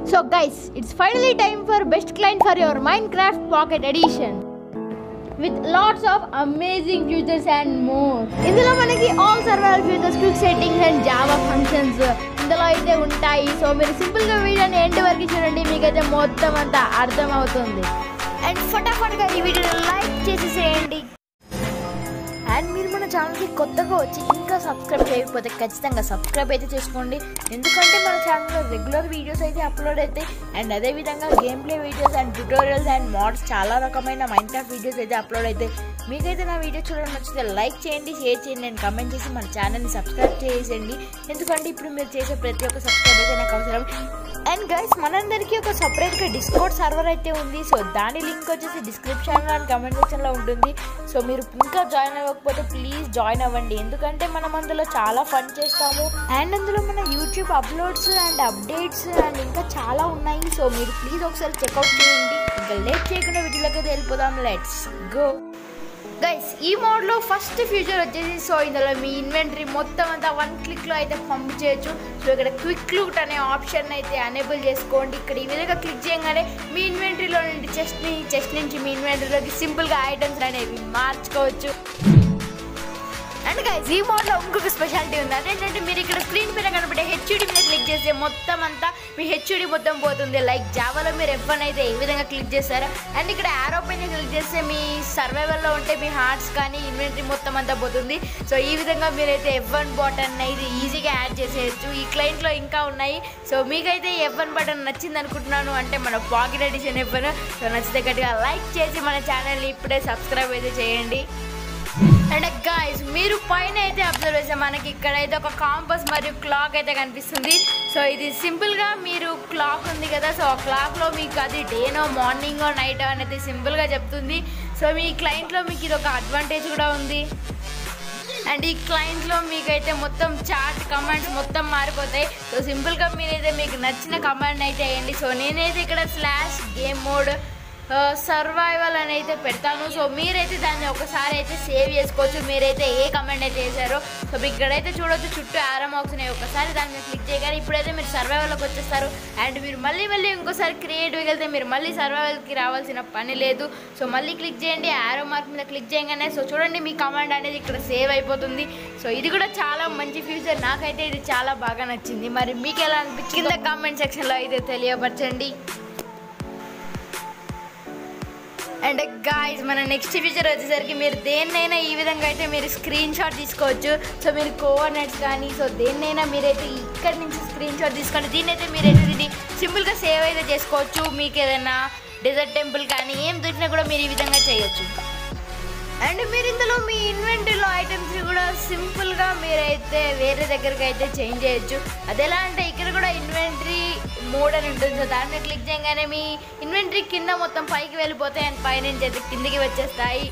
So guys, it's finally time for best client for your Minecraft Pocket Edition. With lots of amazing features and more. ఇందులో మనకి all survival features quick settings and Java functions ఇందులో అయితే ఉంటాయి so మీరు సింపుల్గా వీడియోని end వరకు చూడండి మీకైతే మొత్తం అంతా అర్థమవుతుంది అండ్ ఫటాఫట్గా ఈ వీడియోని లైక్ చేసేసేయండి అండ్ మీరు మన ఛానల్కి కొత్తగా వచ్చి ఇంకా సబ్స్క్రైబ్ చేయకపోతే ఖచ్చితంగా సబ్స్క్రైబ్ అయితే చేసుకోండి ఎందుకంటే మన ఛానల్లో రెగ్యులర్ వీడియోస్ అయితే అప్లోడ్ అవుతాయి అండ్ అదేవిధంగా game play videos and tutorials and mods చాలా రకమైన మైండ్ క్రాఫ్ట్ వీడియోస్ అయితే అప్లోడ్ అవుతాయి మీకైతే నా వీడియో చూడడం నచ్చితే లైక్ చేయండి షేర్ చేయండి అండ్ కమెంట్ చేసి మన ఛానల్ని సబ్స్క్రైబ్ చేసేయండి ఎందుకంటే ఇప్పుడు మీరు చేసే ప్రతి ఒక్క సబ్స్క్రైబ్ అయితే నాకు అవసరం అండ్ గైస్ మనందరికీ ఒక సపరేట్గా డిస్కౌంట్ సర్వర్ అయితే ఉంది సో దాని లింక్ వచ్చేసి డిస్క్రిప్షన్లో అండ్ కమెంట్ సెక్షన్లో ఉంటుంది సో మీరు ఇంకా జాయిన్ అవ్వకపోతే ప్లీజ్ జాయిన్ అవ్వండి ఎందుకంటే మనం అందులో చాలా ఫన్ చేస్తాము అండ్ అందులో మన YouTube uploads and updates and ఇంకా చాలా ఉన్నాయి సో మీరు ప్లీజ్ ఒకసారి చెక్అవుట్ చేయండి ఇంకా లేట్ చేయకుండా వీటిలోకి అయితే వెళ్ళిపోదాం లెట్స్ గో గైస్ ఈ మోడ్లో ఫస్ట్ ఫ్యూచర్ వచ్చేసి సో ఇందులో మీ ఇన్వెంటరీ మొత్తం అంతా వన్ క్లిక్లో అయితే పంప్ చేయొచ్చు సో ఇక్కడ క్విక్ లూట్ అనే ఆప్షన్ అయితే అనేబుల్ చేసుకోండి ఇక్కడ ఈ విధంగా క్లిక్ చేయగానే మీ ఇన్వెంటరీలో నుండి చెస్ట్ని చెస్ట్ నుంచి మీ ఇన్వెంటరీలోకి సింపుల్గా ఐటమ్స్ అనేవి మార్చుకోవచ్చు అండ్ గైస్ ఈ మోడ్లో ఇంకొక స్పెషాలిటీ ఉంది అదేంటంటే మీరు ఇక్కడ స్క్రీన్ మీద కనబడే హెచ్డి మీద క్లిక్ చేస్తే మొత్తం అంతా మీ హెచ్డి మొత్తం పోతుంది లైక్ జావాలో మీరు ఎఫ్ అయితే ఏ విధంగా క్లిక్ చేస్తారో అండ్ ఇక్కడ ఆరో పైన క్లిక్ చేస్తే మీ సర్వైవల్లో ఉంటే మీ హార్ట్స్ కానీ ఇన్వెంటరీ మొత్తం అంతా పోతుంది సో ఈ విధంగా మీరైతే ఎఫ్ వన్ బటన్ ఇది ఈజీగా యాడ్ చేసేయచ్చు ఈ క్లయింట్లో ఇంకా ఉన్నాయి సో మీకైతే ఎఫ్ వన్ బటన్ నచ్చింది అనుకుంటున్నాను అంటే మన pocket edition F one so నచ్చితే గట్టిగా లైక్ చేసి మన ఛానల్ని ఇప్పుడే సబ్స్క్రైబ్ అయితే చేయండి అండ్ గాయస్ మీరు పైన అయితే అబ్జర్వ్ చేస్తే మనకి ఇక్కడైతే ఒక కాంపస్ మరియు క్లాక్ అయితే కనిపిస్తుంది సో ఇది సింపుల్గా మీరు క్లాక్ ఉంది కదా సో ఆ క్లాక్లో మీకు అది డేనో మార్నింగో నైటో అనేది సింపుల్గా చెప్తుంది సో మీ క్లయింట్లో మీకు ఇది ఒక అడ్వాంటేజ్ కూడా ఉంది అండ్ ఈ క్లయింట్లో మీకైతే మొత్తం చాట్ కమాండ్స్ మొత్తం మారిపోతాయి సో సింపుల్గా మీరైతే మీకు నచ్చిన కమాండ్ అయితే వేయండి సో నేనైతే ఇక్కడ స్లాష్ గేమ్ మోడ్ సర్వైవల్ అని అయితే పెడతాను సో మీరైతే దాన్ని ఒకసారి అయితే సేవ్ చేసుకోవచ్చు మీరైతే ఏ కమెంట్ అయితే వేసారో సో మీకు ఇక్కడైతే చూడొచ్చు చుట్టూ ఆరమ్ ఉన్నాయి ఒకసారి దాని మీద క్లిక్ చేయగానే ఇప్పుడైతే మీరు సర్వైవల్లోకి వచ్చేస్తారు అండ్ మీరు మళ్ళీ మళ్ళీ ఇంకోసారి క్రియేటివ్కి వెళ్తే మీరు మళ్ళీ సర్వైవల్కి రావాల్సిన పని లేదు సో మళ్ళీ క్లిక్ చేయండి ఆరో మార్క్ మీద క్లిక్ చేయగానే సో చూడండి మీ కమాండ్ అనేది ఇక్కడ సేవ్ అయిపోతుంది సో ఇది కూడా చాలా మంచి ఫ్యూచర్ నాకైతే ఇది చాలా బాగా నచ్చింది మరి మీకు ఎలా అనిపించింది కింద కామెంట్ సెక్షన్లో అయితే తెలియపరచండి అండ్ గాయస్ మన నెక్స్ట్ ఫీచర్ వచ్చేసరికి మీరు దేన్నైనా ఈ విధంగా అయితే మీరు స్క్రీన్ షాట్ తీసుకోవచ్చు సో మీరు కోఆర్డినేట్స్ కానీ సో దేన్నైనా మీరైతే ఇక్కడి నుంచి స్క్రీన్ షాట్ తీసుకోండి దీన్ని అయితే మీరైతే దీన్ని సింపుల్గా సేవ్ అయితే చేసుకోవచ్చు మీకు ఏదైనా డెజర్ట్ టెంపుల్ కానీ ఏం దొరికినా కూడా మీరు ఈ విధంగా చేయొచ్చు అండ్ మీరు ఇందులో మీ ఇన్వెంటరీలో ఐటమ్స్ కూడా సింపుల్గా మీరైతే వేరే దగ్గరికి అయితే చేంజ్ చేయొచ్చు అది ఎలా అంటే ఇక్కడ కూడా ఇన్వెంటరీ మోడ్ అని ఉంటుంది సో దాని మీద క్లిక్ చేయగానే మీ ఇన్వెంటరీ కింద మొత్తం పైకి వెళ్ళిపోతాయి అండ్ పైనుంచి అయితే కిందికి వచ్చేస్తాయి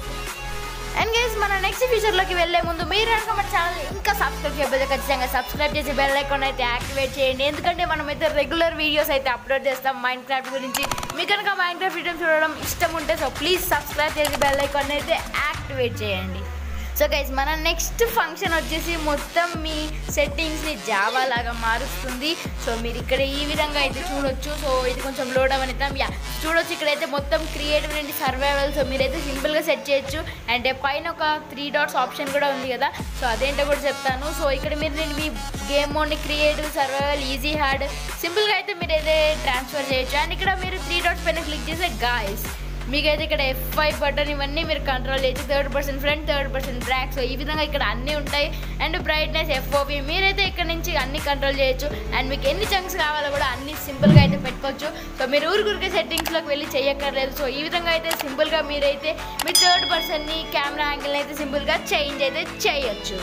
అండ్ గైస్ మన నెక్స్ట్ ఫీచర్లోకి వెళ్ళే ముందు మీరు కనుక మన ఛానల్ ఇంకా సబ్స్క్రైబ్ చేయకపోతే ఖచ్చితంగా సబ్స్క్రైబ్ చేసి బెల్ ఐకాన్ అయితే యాక్టివేట్ చేయండి ఎందుకంటే మనం అయితే రెగ్యులర్ వీడియోస్ అయితే అప్లోడ్ చేస్తాం మైండ్ క్రాఫ్ట్ గురించి మీకు కనుక మైండ్ క్రాఫ్ట్ వీడియోస్ చూడడం ఇష్టం ఉంటే సో ప్లీజ్ సబ్స్క్రైబ్ చేసి బెల్ ఐకాన్ అయితే యాక్టివేట్ చేయండి సో గైస్ మన నెక్స్ట్ ఫంక్షన్ వచ్చేసి మొత్తం మీ సెట్టింగ్స్ని జావా లాగా మారుస్తుంది సో మీరు ఇక్కడ ఈ విధంగా అయితే చూడొచ్చు సో ఇది కొంచెం లోడ్ అవనిద్దాం యా చూడొచ్చు ఇక్కడైతే మొత్తం క్రియేటివ్ నుండి సర్వైవల్ సో మీరైతే సింపుల్గా సెట్ చేయొచ్చు అండ్ పైన ఒక త్రీ డాట్స్ ఆప్షన్ కూడా ఉంది కదా సో అదేంటో కూడా చెప్తాను సో ఇక్కడ మీరు నేను మీ గేమ్ మోడ్ని క్రియేటివ్ సర్వైవల్ ఈజీ హార్డ్ సింపుల్గా అయితే మీరు అయితే ట్రాన్స్ఫర్ చేయొచ్చు అండ్ ఇక్కడ మీరు త్రీ డాట్స్ పైన క్లిక్ చేసే గాయస్ మీకైతే ఇక్కడ ఎఫ్ ఫైవ్ బటన్ ఇవన్నీ మీరు కంట్రోల్ చేయొచ్చు third person front third person back so ఈ విధంగా ఇక్కడ అన్నీ ఉంటాయి అండ్ బ్రైట్నెస్ ఎఫ్ఓపి మీరైతే ఇక్కడ నుంచి అన్ని కంట్రోల్ చేయొచ్చు అండ్ మీకు ఎన్ని చంక్స్ కావాలో కూడా అన్ని సింపుల్గా అయితే పెట్టుకోవచ్చు సో మీరు ఊరికూరికే సెట్టింగ్స్లోకి వెళ్ళి చేయక్కర్లేదు సో ఈ విధంగా అయితే సింపుల్గా మీరైతే మీ థర్డ్ పర్సన్ని కెమెరా యాంగిల్ అయితే సింపుల్గా చేంజ్ అయితే చేయొచ్చు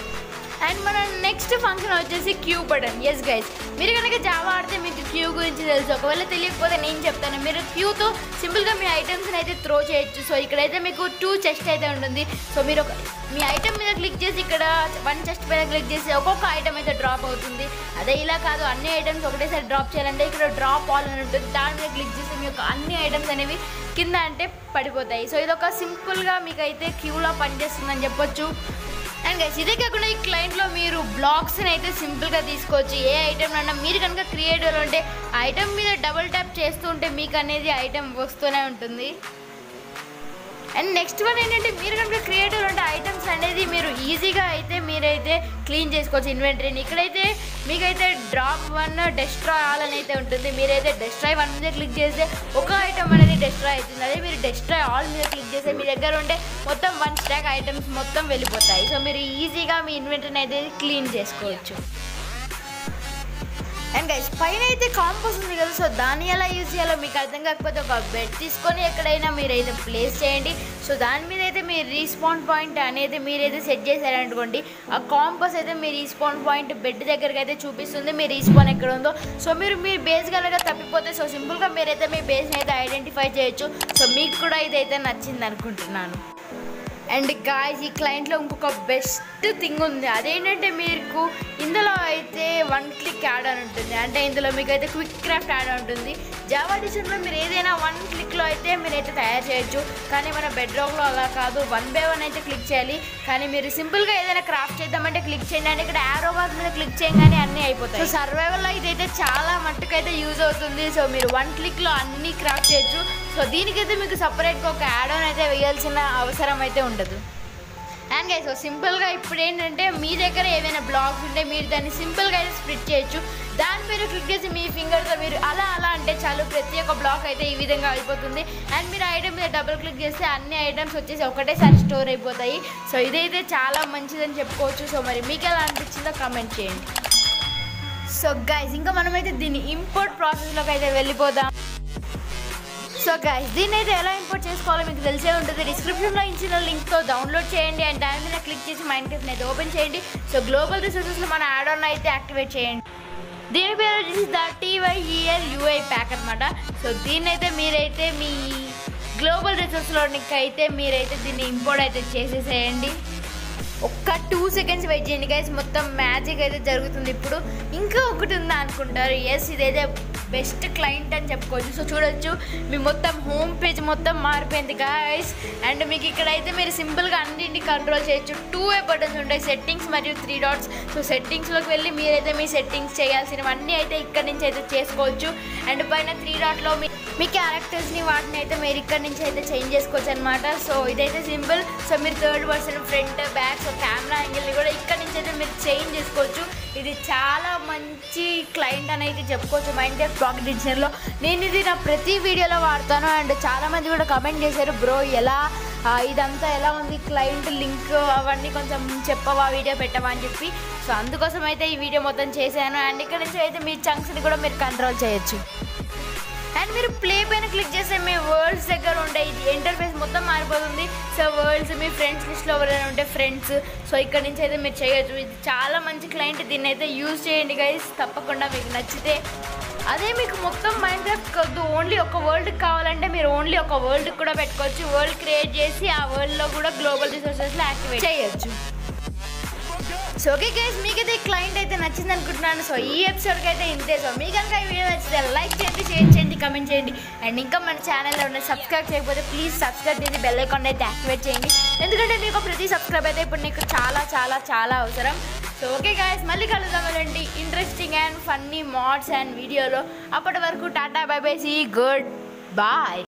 అండ్ మన నెక్స్ట్ ఫంక్షన్ వచ్చేసి క్యూ బటన్ ఎస్ గైస్ మీరు కనుక జావా ఆడితే మీకు క్యూ గురించి తెలుసు ఒకవేళ తెలియకపోతే నేను చెప్తాను మీరు క్యూతో సింపుల్గా మీ ఐటమ్స్ని అయితే త్రో చేయొచ్చు సో ఇక్కడైతే మీకు టూ చెస్ట్ అయితే ఉంటుంది సో మీరు ఒక మీ ఐటమ్ మీద క్లిక్ చేసి ఇక్కడ వన్ చెస్ట్ పైన క్లిక్ చేసి ఒక్కొక్క ఐటమ్ అయితే డ్రాప్ అవుతుంది అదే ఇలా కాదు అన్ని ఐటమ్స్ ఒకటేసారి డ్రాప్ చేయాలంటే ఇక్కడ డ్రాప్ ఆల్ అని ఉంటుంది దాని మీద క్లిక్ చేసి మీ యొక్క అన్ని ఐటమ్స్ అనేవి కింద అంటే పడిపోతాయి సో ఇది ఒక సింపుల్గా మీకు అయితే క్యూలో పనిచేస్తుందని చెప్పొచ్చు అండ్ గైస్ ఇదే కాకుండా ఈ క్లయింట్లో మీరు బ్లాగ్స్ని అయితే సింపుల్గా తీసుకోవచ్చు ఏ ఐటమ్ అన్నా మీరు కనుక క్రియేటివ్ ఉంటే ఐటమ్ మీద డబుల్ ట్యాప్ చేస్తూ ఉంటే మీకు అనేది ఐటమ్ వస్తూనే ఉంటుంది అండ్ నెక్స్ట్ వన్ ఏంటంటే మీరు కనుక క్రియేటివ్ ఉంటే ఐటమ్స్ అనేది మీరు ఈజీగా అయితే మీరైతే క్లీన్ చేసుకోవచ్చు ఇన్వెంటరీని ఇక్కడైతే మీకైతే డ్రాప్ వన్ డెస్ట్రాయ్ ఆల్ అని అయితే ఉంటుంది మీరైతే డెస్ట్రాయ్ వన్ మీద క్లిక్ చేస్తే ఒక ఐటమ్ అనేది డెస్ట్రాయ్ అవుతుంది అదే మీరు డెస్ట్రాయ్ ఆల్ మీద క్లిక్ చేస్తే మీ దగ్గర ఉంటే మొత్తం వన్ స్టాక్ ఐటమ్స్ మొత్తం వెళ్ళిపోతాయి సో మీరు ఈజీగా మీ ఇన్వెంటరీని అయితే క్లీన్ చేసుకోవచ్చు అండ్ గైస్ పైన అయితే కాంపోస్ ఉంది కదా సో దాన్ని ఎలా యూజ్ చేయాలో మీకు అర్థం కాకపోతే ఒక బెడ్ తీసుకొని ఎక్కడైనా మీరైతే ప్లేస్ చేయండి సో దాని మీద అయితే మీ రీస్పాన్ పాయింట్ అనేది మీరైతే సెట్ చేశారనుకోండి ఆ కాంపోస్ అయితే మీ రీస్పాన్ పాయింట్ బెడ్ దగ్గరికి అయితే చూపిస్తుంది మీ రీస్పాన్ ఎక్కడ ఉందో సో మీరు మీ బేస్ కనుక తప్పిపోతే సో సింపుల్గా మీరైతే మీ బేస్ని అయితే ఐడెంటిఫై చేయొచ్చు సో మీకు కూడా ఇదైతే నచ్చింది అనుకుంటున్నాను అండ్ గాయస్ ఈ క్లయింట్లో ఇంకొక బెస్ట్ థింగ్ ఉంది అదేంటంటే మీకు ఇందులో అయితే వన్ క్లిక్ యాడ్ అని ఉంటుంది అంటే ఇందులో మీకు అయితే క్విక్ క్రాఫ్ట్ యాడ్ అని ఉంటుంది జావా డిజైన్లో మీరు ఏదైనా వన్ క్లిక్లో అయితే మీరైతే తయారు చేయొచ్చు కానీ మన బెడ్రాక్లో అలా కాదు వన్ బై వన్ అయితే క్లిక్ చేయాలి కానీ మీరు సింపుల్గా ఏదైనా క్రాఫ్ట్ చేద్దామంటే క్లిక్ చేయండి అంటే ఇక్కడ యారో బాక్ మీద క్లిక్ చేయగానే అన్నీ అయిపోతాయి సో సర్వైవల్లో ఇదైతే చాలా మట్టుకైతే యూజ్ అవుతుంది సో మీరు వన్ క్లిక్లో అన్నీ క్రాఫ్ట్ చేయొచ్చు సో దీనికైతే మీకు సపరేట్గా ఒక యాడ్ ఆన్ అయితే వేయాల్సిన అవసరం అయితే ఉండదు అండ్ గైస్ సో సింపుల్గా ఇప్పుడు ఏంటంటే మీ దగ్గర ఏవైనా బ్లాగ్స్ ఉంటే మీరు దాన్ని సింపుల్గా అయితే స్ప్లిట్ చేయొచ్చు దాని మీరు క్లిక్ చేసి మీ ఫింగర్తో మీరు అలా అలా అంటే చాలు ప్రతి ఒక్క బ్లాక్ అయితే ఈ విధంగా అయిపోతుంది అండ్ మీరు ఐటమ్ మీద డబుల్ క్లిక్ చేస్తే అన్ని ఐటమ్స్ వచ్చేసి ఒకటేసారి స్టోర్ అయిపోతాయి సో ఇదైతే చాలా మంచిదని చెప్పుకోవచ్చు సో మరి మీకు ఎలా అనిపించిందో కామెంట్ చేయండి సో గైస్ ఇంకా మనమైతే దీన్ని ఇంపోర్ట్ ప్రాసెస్లోకి అయితే వెళ్ళిపోదాం సో గైస్ దీన్ని అయితే ఎలా ఇంపోర్ట్ చేసుకోవాలో మీకు తెలిసే ఉంటుంది డిస్క్రిప్షన్లో ఇచ్చిన లింక్తో డౌన్లోడ్ చేయండి అండ్ దాని మీద క్లిక్ చేసి మైండ్ క్రాఫ్ట్ అయితే ఓపెన్ చేయండి సో గ్లోబల్ రిసోర్సెస్లో మన యాడ్ ఆన్ అయితే యాక్టివేట్ చేయండి దీని పేరు వచ్చేసి ద టీవైఈఎల్ యూఐ ప్యాక్ అనమాట సో దీన్ని అయితే మీరైతే మీ గ్లోబల్ రిసోర్స్లోనికి అయితే మీరైతే దీన్ని ఇంపోర్ట్ అయితే చేసేసేయండి ఒక్క టూ సెకండ్స్ వెయిట్ చేయండి గైస్ మొత్తం మ్యాజిక్ అయితే జరుగుతుంది ఇప్పుడు ఇంకా ఒకటి ఉందా అనుకుంటారు ఎస్ ఇదైతే బెస్ట్ క్లయింట్ అని చెప్పుకోవచ్చు సో చూడొచ్చు మీ మొత్తం హోమ్ పేజ్ మొత్తం మారిపోయింది గాయస్ అండ్ మీకు ఇక్కడైతే మీరు సింపుల్గా అన్నింటిని కంట్రోల్ చేయొచ్చు టూ ఏ బటన్స్ ఉంటాయి సెట్టింగ్స్ మరియు త్రీ డాట్స్ సో సెట్టింగ్స్లోకి వెళ్ళి మీరైతే మీ సెట్టింగ్స్ చేయాల్సినవన్నీ అయితే ఇక్కడ నుంచి అయితే చేసుకోవచ్చు అండ్ పైన త్రీ డాట్లో మీ మీ క్యారెక్టర్స్ని వాటిని అయితే మీరు ఇక్కడ నుంచి అయితే చేంజ్ చేసుకోవచ్చు అనమాట సో ఇదైతే సింపుల్ సో మీరు third person front back so camera యాంగిల్ని కూడా ఇక్కడ నుంచి అయితే మీరు చేంజ్ చేసుకోవచ్చు ఇది చాలా మంచి క్లయింట్ అని అయితే చెప్పుకోవచ్చు మైండ్ క్రాఫ్ట్ పాకెట్ డిక్షనరీలో నేను ఇది నా ప్రతి వీడియోలో వాడతాను అండ్ చాలామంది కూడా కమెంట్ చేశారు బ్రో ఎలా ఆ, ఇదంతా ఎలా ఉంది క్లయింట్ లింక్ అవన్నీ కొంచెం చెప్పవా వీడియో పెట్టవా అని చెప్పి సో అందుకోసం అయితే ఈ వీడియో మొత్తం చేశాను అండ్ ఇక్కడ నుంచి అయితే మీ చంక్స్ని కూడా మీరు కంట్రోల్ చేయొచ్చు అండ్ మీరు ప్లే పైన క్లిక్ చేస్తే మీ వర్డ్స్ దగ్గర ఉండే ఇంటర్ఫేస్ మొత్తం మారిపోతుంది సో వర్డ్స్ మీ ఫ్రెండ్స్ లిస్ట్లో ఎవరైనా ఉంటే ఫ్రెండ్స్ సో ఇక్కడ నుంచి అయితే మీరు చేయొచ్చు ఇది చాలా మంచి క్లయింట్ దీన్ని అయితే యూజ్ చేయండి గైస్ తప్పకుండా మీకు నచ్చితే అదే మీకు మొత్తం మైండ్ క్రాఫ్ట్ కొద్దు ఓన్లీ ఒక వరల్డ్ కావాలంటే మీరు ఓన్లీ ఒక వరల్డ్ కూడా పెట్టుకోవచ్చు వరల్డ్ క్రియేట్ చేసి ఆ వరల్డ్లో కూడా గ్లోబల్ రిసోర్సెస్లో యాక్టివేట్ చేయొచ్చు సో ఓకే గైస్ మీకైతే ఈ క్లయింట్ అయితే నచ్చింది అనుకుంటున్నాను సో ఈ ఎపిసోడ్కి అయితే ఇంతే సో మీకు కనుక ఈ వీడియో నచ్చితే లైక్ చేయండి షేర్ చేయండి కమెంట్ చేయండి అండ్ ఇంకా మన ఛానల్లో ఉన్న సబ్స్క్రైబ్ చేయకపోతే ప్లీజ్ సబ్స్క్రైబ్ చేసి బెల్ ఐకాన్ అయితే యాక్టివేట్ చేయండి ఎందుకంటే మీకు ప్రతి సబ్స్క్రైబ్ అయితే ఇప్పుడు నీకు చాలా చాలా చాలా అవసరం సో ఓకే గాయస్ మళ్ళీ కలుద్దాం వెళ్ళండి interesting and funny mods and వీడియోలో అప్పటి వరకు టాటా bye bye see good bye